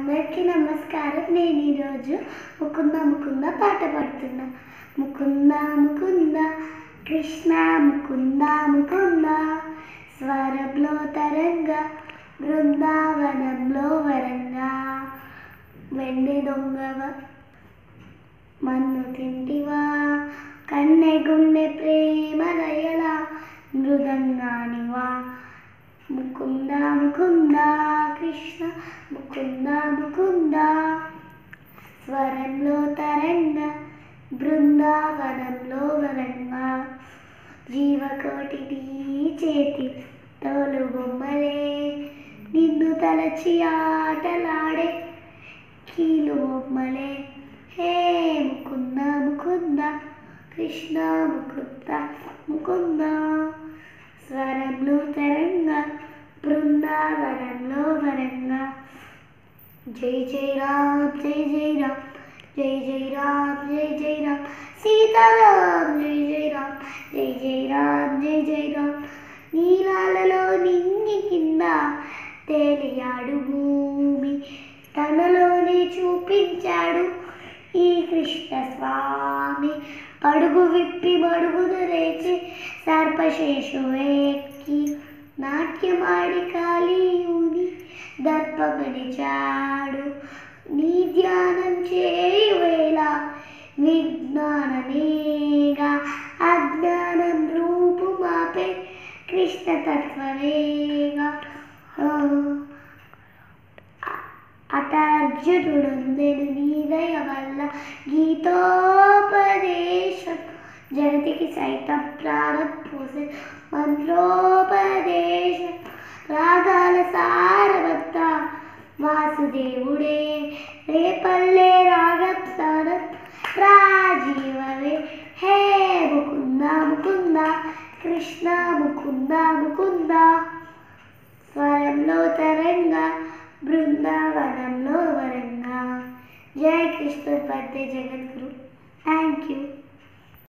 అందరికీ నమస్కారం నేను ఈరోజు ముకుంద ముకుంద పాట పాడుతున్నా ముకుంద ముకుంద కృష్ణ ముకుంద ముకుంద స్వరంలో తరంగ బృందావనంలో వరంగా వెండి దొంగవ మన్ను తింటివా కన్నె గుండె ప్రేమ లయలా మృదంగానివా ముకుంద ముకుంద కృష్ణ ముకుంద ముకుంద స్వరంలో తరంగ బృందావనంలో వరంగా జీవకోటిని చేతి తోలు బొమ్మలే నిన్ను తలచి ఆటలాడే కీలు బొమ్మలే హే ముకుంద ముకుంద కృష్ణ ముకుంద ముకుంద స్వరంలో తరంగ బృందావనంలో వరంగా జై జై రామ్ జై జై రామ్ జై జై రామ్ జై జై రామ్ సీతారాం జై జై రామ్ జై జై రామ్ జై జై రామ్ నీలాలలో నింగి కింద తేలియాడు భూమి తనలోనే చూపించాడు ఈ కృష్ణ స్వామి పడుగు విప్పి మడుగున లేచి సర్పశేషు ఎక్కి నాట్యమాడి కాళీయుని దర్పమనిచాడు నీ ధ్యానం చేయు వేళ విజ్ఞానమేగా అజ్ఞానం రూపు మాపే కృష్ణ తత్వమేగా అటార్జునుడొందెను నీదయ వల్ల గీతోపదేశం జగతికి సైతం ప్రాణం పోసే మంత్రోపదేశం రాగాల సారవంతా వాసుదేవుడే రేపల్లే రాగం సారం రాజీవమే హే ముకుంద ముకుంద కృష్ణ ముకుంద ముకుంద స్వరంలో తరంగా బృందావనంలో వరంగా జై కృష్ణ పద్య జగద్గురు థ్యాంక్ యూ